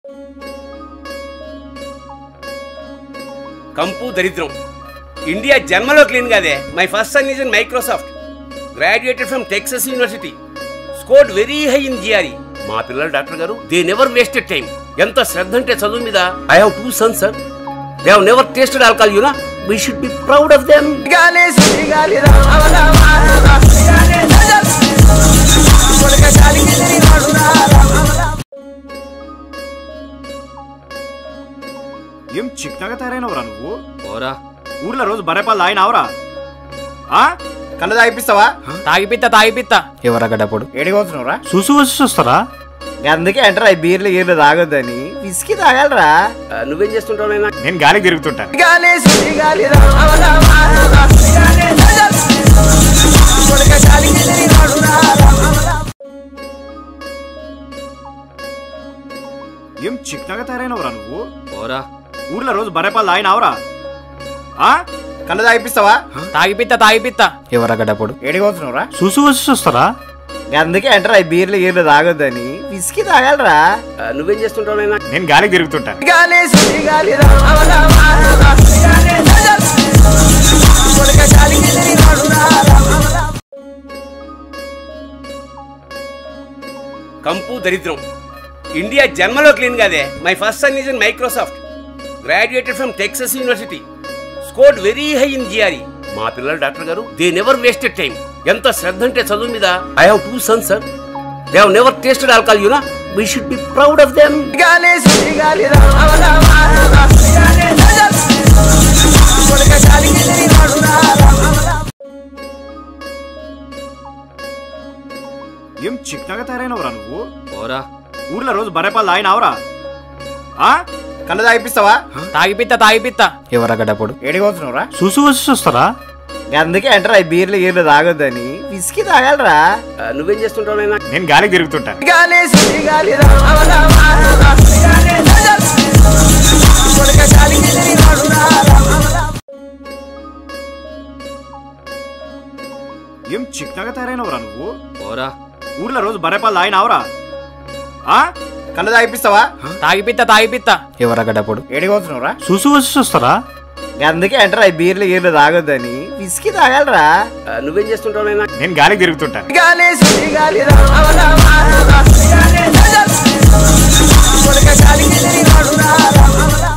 కంపు దరిద్రం ఇండియా జన్మలో క్లీన్ కాదే my first son is in Microsoft graduated from Texas university scored very high in GRE మా పిల్లలు డాక్టర్ గారు దే నెవర్ వేస్టెడ్ టైం ఎంత శ్రద్ధ అంటే చదువు మీద I have two sons sir they have never tasted alcohol యూనా we should be proud of them గాలి సుడిగాలి రామ రామ రామ గాలి నజర్ కొడక గాలికి తిరిగాడు రా రామ రామ ఏం చిక్నగా తయారైనవరా నువ్వు ఓరా ఊర్లో రోజు బరేపాలు తాగినావురా ఆ కళ్ళు తాగిపిస్తావా తాగిపిత్త తాగిపిత్త ఎవరగడప్పుడు ఏడిపోతున్నావురా చూసు వచ్చి చూస్తారా అందుకే అంటారా ఈ బీర్లు గీర్లు తాగొద్దని విసికి తాగాలరా నువ్వేం చేస్తుంటావు నాయనా నేను గాలికి తిరుగుతుంటాను గాలి సుడిగాలి రామ రామ రామ గాలి నజర్ కొడక గాలికి తిరిగాడు రా రామ రామ ఏం చిక్నగా తయారైనవరా నువ్వు ఓరా ఊర్లో రోజు బరేపాలు తాగినావురా ఆ కళ్ళు తాగిపిస్తావా తాగిపిత్త తాగిపిత్త ఎవరగడప్పుడు ఏడిపోతున్నావురా చూసు వచ్చి చూస్తారా అందుకే అంటారా ఈ బీర్లు గీర్లు తాగొద్దని విసికి తాగాలరా నువ్వేం చేస్తుంటావు నాయనా నేను గాలికి తిరుగుతుంటాను గాలి సుడిగాలి రామ రామ రామ గాలి నజర్ కొడక గాలికి తిరిగాడు రా రామ రామ కంపు దరిద్రం ఇండియా జన్మలో క్లీన్ కాదే my first son is in Microsoft graduated from Texas university scored very high in GRE మా పిల్లలు డాక్టర్ గారు దే నెవర్ వేస్టెడ్ టైం ఎంత శ్రద్ధ అంటే చదువు మీద I have two sons sir they have never tasted alcohol యూనా we should be proud of them గాలి సుడిగాలి రామ రామ రామ గాలి నజర్ కొడక గాలికి తిరిగాడు రా రామ రామ ఏం చిక్నగా తయారైనవరా నువ్వు ఓరా ఊర్లో రోజు బరేపాలు తాగినావురా ఆ కళ్ళు తాగిపిస్తావా తాగిపిత్త తాగిపిత్త ఎవరగడప్పుడు ఏడిపోతున్నావురా చూసు వచ్చి చూస్తారా అందుకే అంటారా ఈ బీర్లు గీర్లు తాగొద్దని విసికి తాగాలరా నువ్వేం చేస్తుంటావు నాయనా నేను గాలికి తిరుగుతుంటాను గాలి సుడిగాలి రామ రామ రామ గాలి నజర్ కొడక గాలికి తిరిగాడు రా రామ రామ ఏం చిక్నగా తయారైనవరా నువ్వు ఓరా ఊర్లో రోజు బరేపాలు తాగినావురా ఆ కళ్ళు తాగిపిస్తావా తాగిపిత్త తాగిపిత్త ఎవరగడప్పుడు ఏడిపోతున్నావురా చూసు వచ్చి చూస్తారా అందుకే అంటారా ఈ బీర్లు గీర్లు తాగొద్దని విసికి తాగాలరా నువ్వేం చేస్తుంటావు నాయనా నేను గాలికి తిరుగుతుంటాను గాలి సుడిగాలి రామ రామ రామ గాలి నజర్ కొడక గాలికి తిరిగాడు రా రామ రామ